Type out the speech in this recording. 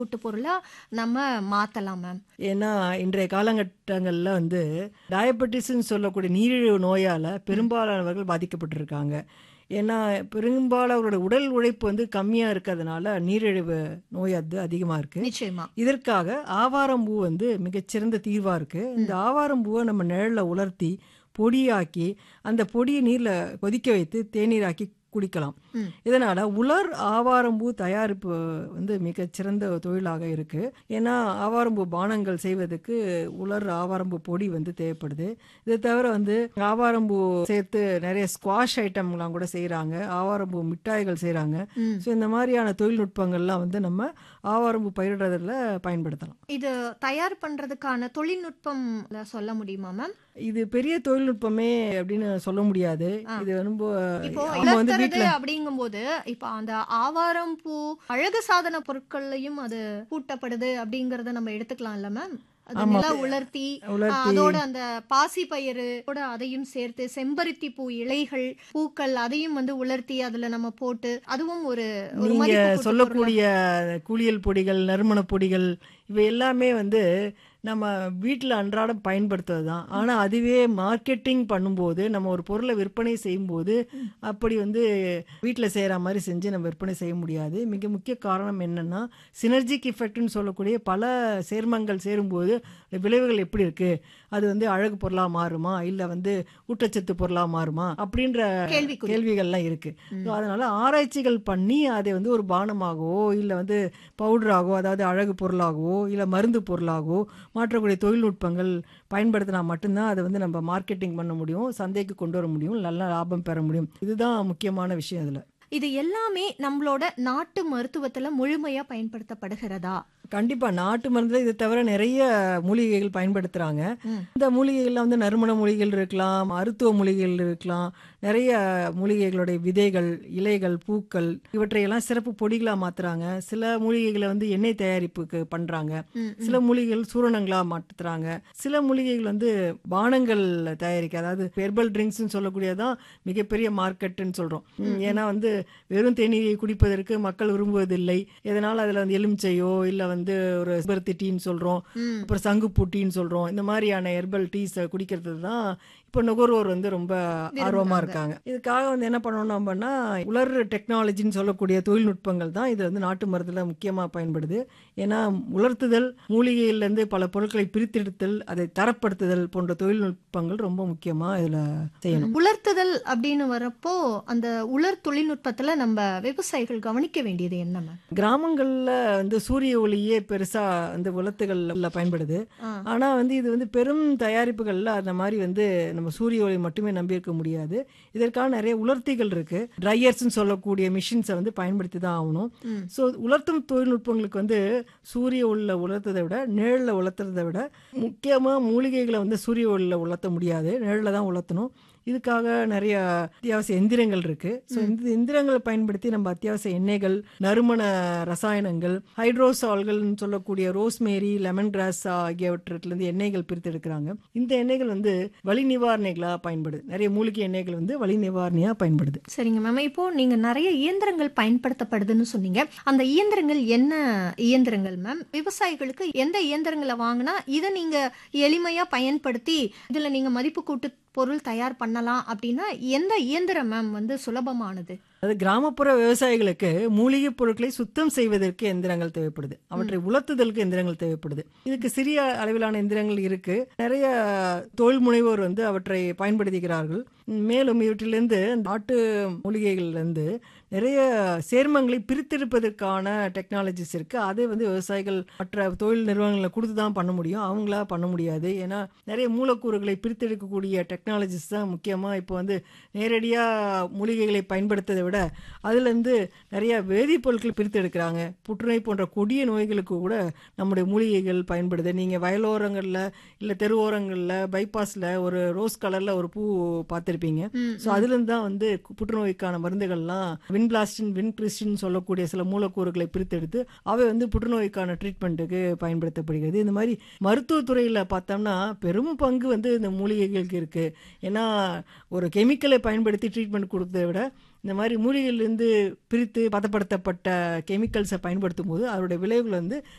கூட்டு பொருளா நம்ம மாத்தலாம் மேம் ஏன்னா இன்றைய காலகட்டங்களில் வந்து டயபெட்டிஸ்ன்னு சொல்லக்கூடிய நீரிழிவு நோயால் பெரும்பாலானவர்கள் பாதிக்கப்பட்டிருக்காங்க ஏன்னா பெரும்பாலானவரோட உடல் உழைப்பு வந்து கம்மியாக இருக்கிறதுனால நீரிழிவு நோய் அது அதிகமாக இருக்குது நிச்சயமா இதற்காக ஆவாரம்பூ வந்து மிகச்சிறந்த தீர்வாக இருக்குது இந்த ஆவாரம்பூவை நம்ம நிழலில் உலர்த்தி பொடியாக்கி அந்த பொடியை நீரில் கொதிக்க வைத்து தேநீராக்கி குடிக்கலாம் ம். இதனால் உலர் ஆவாரம்பூ தயாரிப்பு வந்து மிகச்சிறந்த தொழிலாக இருக்குது ஏன்னா ஆவாரம்பூ பானங்கள் செய்வதற்கு உலர் ஆவாரம்பூ பொடி வந்து தேவைப்படுது இதை தவிர வந்து ஆவாரம்பூ சேர்த்து நிறைய ஸ்குவாஷ் ஐட்டம்லாம் கூட செய்கிறாங்க ஆவாரம்பூ மிட்டாய்கள் செய்கிறாங்க ம். ஸோ இந்த மாதிரியான தொழில்நுட்பங்கள்லாம் வந்து நம்ம ஆவாரம்பூ பயிரிடுறதுல பயன்படுத்தலாம் இது தயார் பண்றதுக்கான தொழில்நுட்பம் சொல்ல முடியுமா மேம் இது பெரிய தொழில்நுட்பமே அப்படின்னு சொல்ல முடியாது ஆ. இது ரொம்ப இப்போ நம்ம வந்து வளர்த்துறது வீட்ல அப்படிங்கும்போது இப்போ அந்த ஆவாரம் பூ அழகு சாதன பொருட்கள்லயும் அது கூட்டப்படுது அப்படிங்கறத நம்ம எடுத்துக்கலாம்ல மேம் அது ஆமா. நில உலர்த்தி ஆ, உலர்த்தி அதோட அந்த பாசி பயிறு கூட அதையும் சேர்த்து செம்பருத்தி பூ இலைகள் பூக்கள் அதையும் வந்து உலர்த்தி அதுல நம்ம போட்டு அதுவும் ஒரு ஒரு நீங்க மதிப்பு கூட்டு பொருளா- சொல்லக்கூடிய குளியல் பொடிகள் நறுமண பொடிகள் இவை எல்லாமே வந்து நம்ம வீட்டில் அன்றாடம் பயன்படுத்துவது தான் ஆனால் அதுவே மார்க்கெட்டிங் பண்ணும்போது நம்ம ஒரு பொருளை விற்பனை செய்யும்போது அப்படி வந்து வீட்டில் செய்கிற மாதிரி செஞ்சு நம்ம விற்பனை செய்ய முடியாது மிக முக்கிய காரணம் என்னென்னா சினர்ஜிக் எஃபெக்ட்னு சொல்லக்கூடிய பல சேர்மங்கள் சேரும்போது விளைவுகள் எப்படி இருக்குது அது வந்து அழகு பொருளாக மாறுமா இல்லை வந்து ஊட்டச்சத்து பொருளாக மாறுமா அப்படின்ற கேள்விக்குறி. கேள்விகள்லாம் இருக்குது ஸோ அதனால் ஆராய்ச்சிகள் பண்ணி அதை வந்து ஒரு பானமாகவோ இல்லை வந்து பவுடராகவோ அதாவது அழகு பொருளாகவோ இல்லை மருந்து பொருளாகவோ மாற்றக்கூடிய தொழில்நுட்பங்கள் பயன்படுத்தினா மட்டும்தான் அதை வந்து நம்ம மார்க்கெட்டிங் பண்ண முடியும் சந்தைக்கு கொண்டு வர முடியும் நல்ல லாபம் பெற முடியும் இதுதான் முக்கியமான விஷயம் அதில் இது எல்லாமே நம்மளோட நாட்டு மருத்துவத்துல முழுமையா பயன்படுத்தப்படுகிறதா கண்டிப்பாக நாட்டு மருந்தில் இதை தவிர நிறைய மூலிகைகள் பயன்படுத்துகிறாங்க ம். இந்த மூலிகைகளில் வந்து நறுமண மூலிகைகள் இருக்கலாம் மருத்துவ மூலிகைகள் இருக்கலாம் நிறைய மூலிகைகளுடைய விதைகள் இலைகள் பூக்கள் இவற்றையெல்லாம் சிறப்பு பொடிகளாக மாற்றுறாங்க சில மூலிகைகளை வந்து எண்ணெய் தயாரிப்புக்கு பண்ணுறாங்க ம், சில மூலிகைகள் சூரணங்களாக மாற்றுறாங்க சில மூலிகைகள் வந்து பானங்கள் தயாரிக்க அதாவது ஹெர்பல் ட்ரிங்க்ஸ்னு சொல்லக்கூடியதான் மிகப்பெரிய மார்க்கெட்டுன்னு சொல்கிறோம் ஏன்னா வந்து வெறும் தேநீரை குடிப்பதற்கு மக்கள் விரும்புவதில்லை இதனால் அதில் வந்து எலுமிச்சையோ இல்லை வந்து ஒரு சிபர்த்தி டீன்னு சொல்கிறோம் ம். அப்புறம் சங்குப்பூ டீன்னு சொல்கிறோம் இந்த மாதிரியான ஹெர்பல் டீஸை குடிக்கிறது தான் இப்போ நுகர்வோர் வந்து ரொம்ப ஆர்வமாக இருக்காங்க இதுக்காக வந்து என்ன பண்ணணும் அப்படின்னா உலர் டெக்னாலஜின்னு சொல்லக்கூடிய தொழில்நுட்பங்கள் தான் இது வந்து நாட்டு மருந்தில் முக்கியமாக பயன்படுது ஏன்னா உலர்த்துதல் மூலிகையிலேருந்து பல பொருட்களை பிரித்தெடுத்தல் அதை தரப்படுத்துதல் போன்ற தொழில்நுட்பங்கள் ரொம்ப முக்கியமாக இதில் செய்யணும் உலர்த்துதல் அப்படின்னு வரப்போ அந்த உலர் தொழில்நுட்பத்துல நம்ம விவசாயிகள் கவனிக்க வேண்டியது என்ன மேம் கிராமங்களில் வந்து சூரிய ஒளியே பெருசாக வந்து உலர்த்துகளில் பயன்படுது ஆ. ஆனால் வந்து இது வந்து பெரும் தயாரிப்புகளில் அந்த மாதிரி வந்து நம்ம சூரிய ஒளி மட்டுமே நம்பியிருக்க முடியாது இதற்கான நிறைய உலர்த்திகள் இருக்குது ட்ரையர்ஸ்னு சொல்லக்கூடிய மிஷின்ஸை வந்து பயன்படுத்தி தான் ஆகணும் ம். ஸோ உலர்த்தும் தொழில்நுட்பங்களுக்கு வந்து சூரிய ஒளியில் உலர்த்ததை விட நிழலில் உலர்த்துறதை விட முக்கியமாக மூலிகைகளை வந்து சூரிய ஒளியில் உலர்த்த முடியாது நிழலில் தான் உலர்த்தணும் இதுக்காக நிறைய அத்தியாவசிய எந்திரங்கள் இருக்கு ஸோ இந்த எந்திரங்களை பயன்படுத்தி நம்ம அத்தியாவசிய எண்ணெய்கள் நறுமண ரசாயனங்கள் ஹைட்ரோசால்கள்னு சொல்லக்கூடிய ரோஸ்மேரி லெமன் கிராஸ் ஆகியவற்றிலிருந்து எண்ணெய்கள் பிரித்து எடுக்கிறாங்க இந்த எண்ணெய்கள் வந்து வலி நிவாரணிகளாக பயன்படுது நிறைய மூலிகை எண்ணெய்கள் வந்து வலி நிவாரணியாக பயன்படுது சரிங்க மேம் இப்போ நீங்க நிறைய இயந்திரங்கள் பயன்படுத்தப்படுதுன்னு சொன்னீங்க அந்த இயந்திரங்கள் என்ன இயந்திரங்கள் மேம் விவசாயிகளுக்கு எந்த இயந்திரங்களை வாங்கினா இதை நீங்க எளிமையா பயன்படுத்தி இதுல நீங்க மதிப்பு கூட்டு பொருள் தயார் பண்ணலாம் அப்படின்னா எந்த இயந்திரம் மேம் வந்து சுலபமானது அது கிராமப்புற விவசாயிகளுக்கு மூலிகைப் பொருட்களை சுத்தம் செய்வதற்கு எந்திரங்கள் தேவைப்படுது அவற்றை உலர்த்துதலுக்கு எந்திரங்கள் தேவைப்படுது இதுக்கு சிறிய அளவிலான எந்திரங்கள் இருக்கு நிறைய தொழில் முனைவோர் வந்து அவற்றை பயன்படுத்துகிறார்கள் மேலும் இவற்றிலிருந்து நாட்டு மூலிகைகள்லேருந்து நிறைய சேர்மங்களை பிரித்தெடுப்பதற்கான டெக்னாலஜிஸ் இருக்கு அதை வந்து விவசாயிகள் மற்ற தொழில் நிறுவனங்களை கொடுத்து தான் பண்ண முடியும் அவங்களா பண்ண முடியாது ஏன்னா நிறைய மூலக்கூறுகளை பிரித்தெடுக்கக்கூடிய டெக்னாலஜிஸ் தான் முக்கியமாக இப்போ வந்து நேரடியாக மூலிகைகளை பயன்படுத்துவதை விட அதுலேருந்து நிறைய வேதிப்பொருட்கள் பிரித்து எடுக்கிறாங்க புற்றுநோய் போன்ற கொடிய நோய்களுக்கு கூட நம்முடைய மூலிகைகள் பயன்படுது நீங்கள் வயலோரங்களில் இல்லை தெருவோரங்களில் பைபாஸில் ஒரு ரோஸ் கலரில் ஒரு பூ பார்த்துருப்பீங்க ம், ஸோ அதுலேருந்து தான் வந்து புற்றுநோய்க்கான மருந்துகள்லாம் வின்பிளாஸ்டின் வின்பிரிஸ்டின் சொல்லக்கூடிய சில மூலக்கூறுகளை பிரித்தெடுத்து அவை வந்து புற்றுநோய்க்கான ட்ரீட்மெண்ட்டுக்கு பயன்படுத்தப்படுகிறது இந்த மாதிரி மருத்துவத்துறையில் பார்த்தோம்னா பெரும் பங்கு வந்து இந்த மூலிகைகளுக்கு இருக்குது ஏன்னா ஒரு கெமிக்கலை பயன்படுத்தி ட்ரீட்மெண்ட் கொடுத்ததை விட இந்த மாதிரி மூலிகையிலேருந்து பிரித்து பதப்படுத்தப்பட்ட கெமிக்கல்ஸை பயன்படுத்தும் போது அதோட விளைவுகள் வந்து